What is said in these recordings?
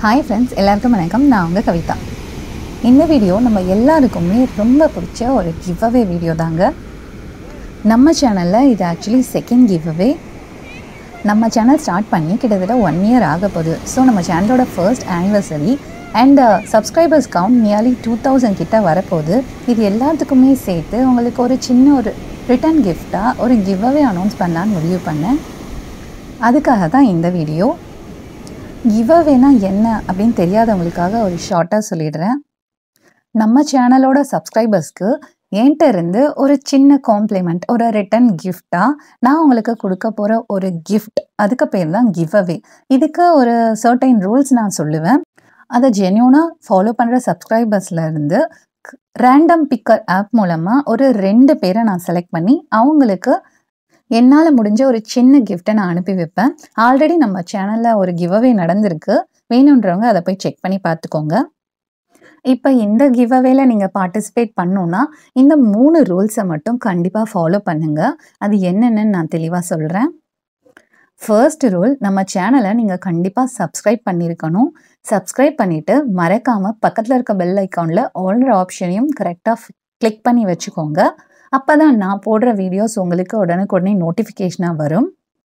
hi friends எல்லாருக்கும் வணக்கம் நான் உங்கள் கவிதா இந்த வீடியோ நம்ம எல்லாருக்குமே ரொம்ப பிடிச்ச ஒரு கிவ் அவே வீடியோ தாங்க நம்ம சேனலில் இது ஆக்சுவலி செகண்ட் கிவ் அவே நம்ம சேனல் ஸ்டார்ட் பண்ணி கிட்டத்தட்ட ஒன் இயர் ஆக போகுது ஸோ நம்ம சேனலோட first anniversary and subscribers count nearly two thousand கிட்ட வரப்போகுது இது எல்லாத்துக்குமே சேர்த்து உங்களுக்கு ஒரு சின்ன ஒரு ரிட்டர்ன் கிஃப்டாக ஒரு கிவ் அவே அனௌன்ஸ் பண்ணலான்னு முடிவு பண்ணேன் அதுக்காக தான் இந்த வீடியோ கிவ்அவேனா என்ன அப்படின்னு தெரியாதவங்களுக்காக ஒரு ஷார்ட்டாக சொல்லிடுறேன் நம்ம சேனலோட சப்ஸ்கிரைபர்ஸ்க்கு என்கிட்ட இருந்து ஒரு சின்ன காம்ப்ளிமெண்ட் ஒரு ரிட்டன் கிஃப்டாக நான் உங்களுக்கு கொடுக்க போகிற ஒரு கிஃப்ட் அதுக்கு பேர் தான் கிவ்அவே இதுக்கு ஒரு சர்டைன் ரூல்ஸ் நான் சொல்லுவேன் அதை ஜென்யூனாக ஃபாலோ பண்ணுற சப்ஸ்கிரைபர்ஸில் இருந்து ரேண்டம் பிக்கர் ஆப் மூலமாக ஒரு ரெண்டு பேரை நான் செலக்ட் பண்ணி அவங்களுக்கு என்னால் முடிஞ்ச ஒரு சின்ன கிஃப்ட்டை நான் அனுப்பி வைப்பேன் ஆல்ரெடி நம்ம சேனலில் ஒரு கிவ்அவே நடந்திருக்கு வேணுன்றவங்க அதை போய் செக் பண்ணி பார்த்துக்கோங்க இப்போ இந்த கிவ்அவேல நீங்கள் பார்ட்டிசிபேட் பண்ணணுன்னா இந்த மூணு ரூல்ஸை மட்டும் கண்டிப்பாக ஃபாலோ பண்ணுங்கள் அது என்னென்னு நான் தெளிவாக சொல்கிறேன் ஃபர்ஸ்ட் ரூல் நம்ம சேனலை நீங்கள் கண்டிப்பாக சப்ஸ்கிரைப் பண்ணியிருக்கணும் சப்ஸ்கிரைப் பண்ணிவிட்டு மறக்காமல் பக்கத்தில் இருக்க பெல் ஐக்கானில் ஆல்ரெடி ஆப்ஷனையும் கரெக்டாக கிளிக் பண்ணி வச்சுக்கோங்க அப்போ தான் நான் போடுற வீடியோஸ் உங்களுக்கு உடனுக்குடனே நோட்டிஃபிகேஷனாக வரும்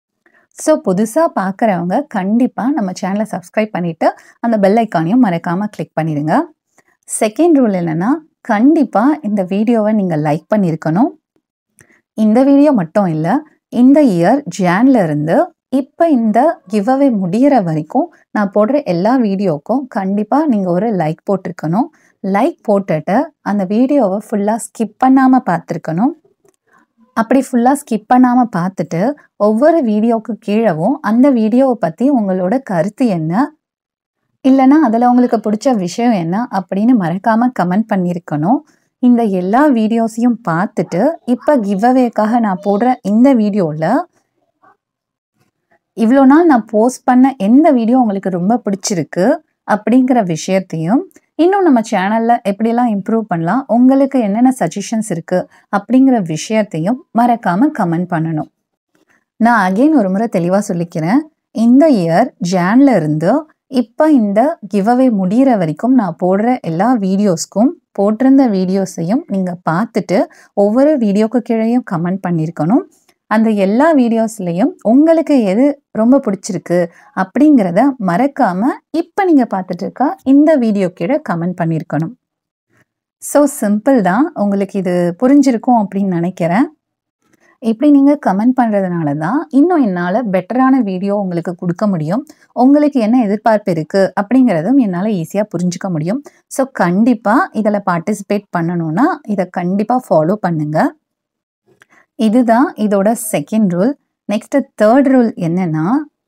ஸோ புதுசாக பார்க்குறவங்க கண்டிப்பாக நம்ம சேனலை சப்ஸ்கிரைப் பண்ணிவிட்டு அந்த பெல் ஐக்கானையும் மறக்காமல் கிளிக் பண்ணிடுங்க செகண்ட் ரூல் என்னென்னா கண்டிப்பாக இந்த வீடியோவை நீங்கள் லைக் பண்ணியிருக்கணும் இந்த வீடியோ மட்டும் இல்லை இந்த இயர் ஜான்ல இருந்து இப்போ இந்த கிவ்அவே முடிகிற வரைக்கும் நான் போடுற எல்லா வீடியோக்கும் கண்டிப்பாக நீங்கள் ஒரு லைக் போட்டிருக்கணும் லைக் போட்டுட்டு அந்த வீடியோவை ஃபுல்லாக ஸ்கிப் பண்ணாமல் பார்த்துருக்கணும் அப்படி ஃபுல்லாக ஸ்கிப் பண்ணாமல் பார்த்துட்டு ஒவ்வொரு வீடியோவுக்கு கீழவும் அந்த வீடியோவை பற்றி உங்களோட கருத்து என்ன இல்லைனா அதில் உங்களுக்கு பிடிச்ச விஷயம் என்ன அப்படின்னு மறக்காமல் கமெண்ட் பண்ணியிருக்கணும் இந்த எல்லா வீடியோஸையும் பார்த்துட்டு இப்போ கிவ்அவேக்காக நான் போடுற இந்த வீடியோவில் இவ்வளோ நாள் நான் போஸ்ட் பண்ண எந்த வீடியோ உங்களுக்கு ரொம்ப பிடிச்சிருக்கு அப்படிங்கிற விஷயத்தையும் இன்னும் நம்ம சேனலில் எப்படிலாம் இம்ப்ரூவ் பண்ணலாம் உங்களுக்கு என்னென்ன சஜஷன்ஸ் இருக்குது அப்படிங்கிற விஷயத்தையும் மறக்காமல் கமெண்ட் பண்ணணும் நான் அகெயின் ஒரு முறை தெளிவாக சொல்லிக்கிறேன் இந்த இயர் ஜான்ல இருந்து இப்போ இந்த கிவ்அவே முடிகிற வரைக்கும் நான் போடுற எல்லா வீடியோஸ்க்கும் போட்டிருந்த வீடியோஸையும் நீங்கள் பார்த்துட்டு ஒவ்வொரு வீடியோக்கு கீழேயும் கமெண்ட் பண்ணியிருக்கணும் அந்த எல்லா வீடியோஸ்லேயும் உங்களுக்கு எது ரொம்ப பிடிச்சிருக்கு அப்படிங்கிறத மறக்காமல் இப்போ நீங்கள் பார்த்துட்டு இருக்க இந்த வீடியோ கீழே கமெண்ட் பண்ணியிருக்கணும் ஸோ சிம்பிள் தான் உங்களுக்கு இது புரிஞ்சிருக்கும் அப்படின்னு நினைக்கிறேன் இப்படி நீங்கள் கமெண்ட் பண்ணுறதுனால தான் இன்னும் என்னால் பெட்டரான வீடியோ உங்களுக்கு கொடுக்க முடியும் உங்களுக்கு என்ன எதிர்பார்ப்பு இருக்குது அப்படிங்கிறதும் என்னால் ஈஸியாக புரிஞ்சுக்க முடியும் ஸோ கண்டிப்பாக இதில் பார்ட்டிசிபேட் பண்ணணும்னா இதை கண்டிப்பாக ஃபாலோ பண்ணுங்கள் இதுதான் இதோட second rule next third rule என்னன்னா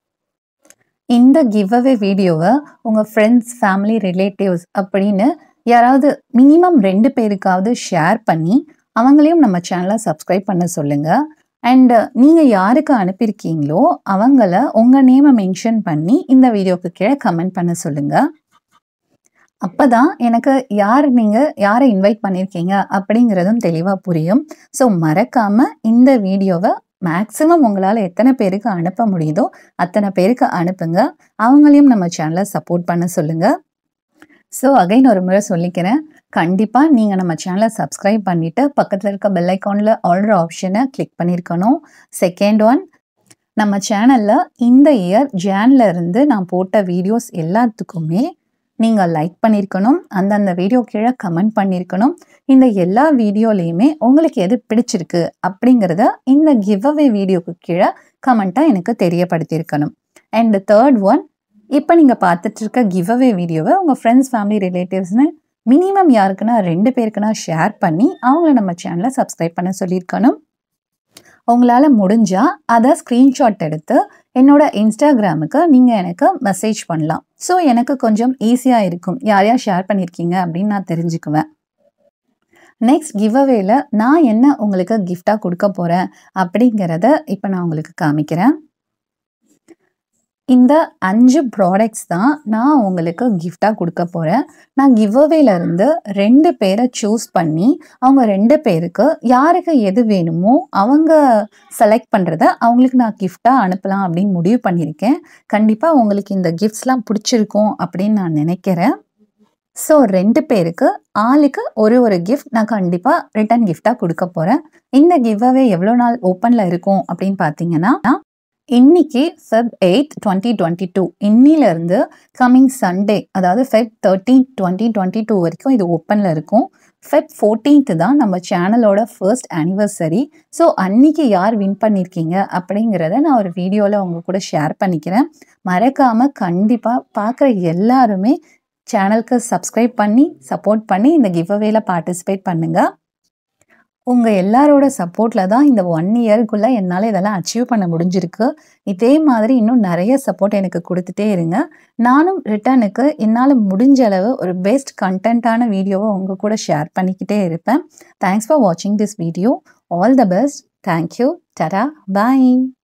இந்த கிவ் அவே வீடியோவை உங்கள் ஃப்ரெண்ட்ஸ் ஃபேமிலி ரிலேட்டிவ்ஸ் அப்படின்னு யாராவது மினிமம் ரெண்டு பேருக்காவது ஷேர் பண்ணி அவங்களையும் நம்ம சேனலை சப்ஸ்கிரைப் பண்ண சொல்லுங்கள் அண்ட் நீங்கள் யாருக்கு அனுப்பியிருக்கீங்களோ அவங்கள உங்கள் நேமை மென்ஷன் பண்ணி இந்த வீடியோக்கு கீழே கமெண்ட் பண்ண சொல்லுங்கள் அப்போ தான் எனக்கு யார் நீங்கள் யாரை இன்வைட் பண்ணியிருக்கீங்க அப்படிங்கிறதும் தெளிவாக புரியும் ஸோ மறக்காமல் இந்த வீடியோவை மேக்ஸிமம் உங்களால் எத்தனை பேருக்கு அனுப்ப முடியுதோ அத்தனை பேருக்கு அனுப்புங்க அவங்களையும் நம்ம சேனலை சப்போர்ட் பண்ண சொல்லுங்கள் ஸோ அகைன் ஒரு முறை சொல்லிக்கிறேன் கண்டிப்பாக நீங்கள் நம்ம சேனலை சப்ஸ்கிரைப் பண்ணிவிட்டு பக்கத்தில் இருக்க பெல் ஐக்கானில் ஆல்ரெடி ஆப்ஷனை கிளிக் பண்ணியிருக்கணும் செகண்ட் ஒன் நம்ம சேனலில் இந்த இயர் ஜான்ல இருந்து நான் போட்ட வீடியோஸ் எல்லாத்துக்குமே நீங்கள் லைக் பண்ணியிருக்கணும் அந்தந்த வீடியோ கீழே கமெண்ட் பண்ணியிருக்கணும் இந்த எல்லா வீடியோலையுமே உங்களுக்கு எது பிடிச்சிருக்கு அப்படிங்கிறத இந்த கிவ் அவே வீடியோக்கு கீழே கமெண்ட்டாக எனக்கு தெரியப்படுத்தியிருக்கணும் அண்ட் தேர்ட் ஒன் இப்போ நீங்கள் பார்த்துட்டு இருக்க கிவ் அவே வீடியோவை உங்கள் ஃப்ரெண்ட்ஸ் ஃபேமிலி ரிலேட்டிவ்ஸ்னு மினிமம் யாருக்குன்னா ரெண்டு பேருக்குன்னா ஷேர் பண்ணி அவங்கள நம்ம சேனலை சப்ஸ்கிரைப் பண்ண சொல்லியிருக்கணும் உங்களால் முடிஞ்சால் அதை ஸ்க்ரீன்ஷாட் எடுத்து என்னோட இன்ஸ்டாகிராமுக்கு நீங்கள் எனக்கு மெசேஜ் பண்ணலாம் ஸோ எனக்கு கொஞ்சம் ஈஸியாக இருக்கும் யார் யார் ஷேர் பண்ணியிருக்கீங்க அப்படின்னு நான் தெரிஞ்சுக்குவேன் நெக்ஸ்ட் கிவ் அவேல நான் என்ன உங்களுக்கு கிஃப்டாக கொடுக்க போகிறேன் அப்படிங்கிறத இப்போ நான் உங்களுக்கு காமிக்கிறேன் இந்த அஞ்சு ப்ராடக்ட்ஸ் தான் நான் உங்களுக்கு கிஃப்டாக கொடுக்க போகிறேன் நான் கிவ்அவேலேருந்து ரெண்டு பேரை சூஸ் பண்ணி அவங்க ரெண்டு பேருக்கு யாருக்கு எது வேணுமோ அவங்க செலக்ட் பண்ணுறத அவங்களுக்கு நான் கிஃப்டாக அனுப்பலாம் அப்படின்னு முடிவு பண்ணியிருக்கேன் கண்டிப்பாக உங்களுக்கு இந்த கிஃப்ட்ஸ்லாம் பிடிச்சிருக்கும் அப்படின்னு நான் நினைக்கிறேன் ஸோ ரெண்டு பேருக்கு ஆளுக்கு ஒரு ஒரு கிஃப்ட் நான் கண்டிப்பாக ரிட்டன் கிஃப்டாக கொடுக்க போகிறேன் இந்த கிவ்அவே எவ்வளோ நாள் ஓப்பனில் இருக்கும் அப்படின்னு பார்த்தீங்கன்னா இன்னைக்கு Feb eight twenty twenty two இன்னிலேருந்து கம்மிங் சண்டே அதாவது Feb thirteen twenty twenty two வரைக்கும் இது ஓப்பனில் இருக்கும் ஃபெப் ஃபோர்டீன்த்து தான் நம்ம சேனலோட ஃபர்ஸ்ட் ஆனிவர்சரி ஸோ அன்னைக்கு யார் வின் பண்ணியிருக்கீங்க அப்படிங்கிறத நான் ஒரு வீடியோவில் உங்க கூட ஷேர் பண்ணிக்கிறேன் மறக்காமல் கண்டிப்பாக பார்க்குற எல்லாருமே சேனலுக்கு சப்ஸ்கிரைப் பண்ணி சப்போர்ட் பண்ணி இந்த கிவ்அவேல பார்ட்டிசிபேட் பண்ணுங்கள் உங்கள் எல்லாரோட சப்போர்ட்டில் தான் இந்த ஒன் இயருக்குள்ளே என்னால் இதெல்லாம் அச்சீவ் பண்ண முடிஞ்சிருக்கு இதே மாதிரி இன்னும் நிறைய சப்போர்ட் எனக்கு கொடுத்துட்டே இருங்க நானும் ரிட்டனுக்கு என்னால் முடிஞ்ச அளவு ஒரு பெஸ்ட் கண்டென்ட்டான வீடியோவை உங்கள் கூட ஷேர் பண்ணிக்கிட்டே இருப்பேன் தேங்க்ஸ் ஃபார் வாட்சிங் this video all the best thank you tata bye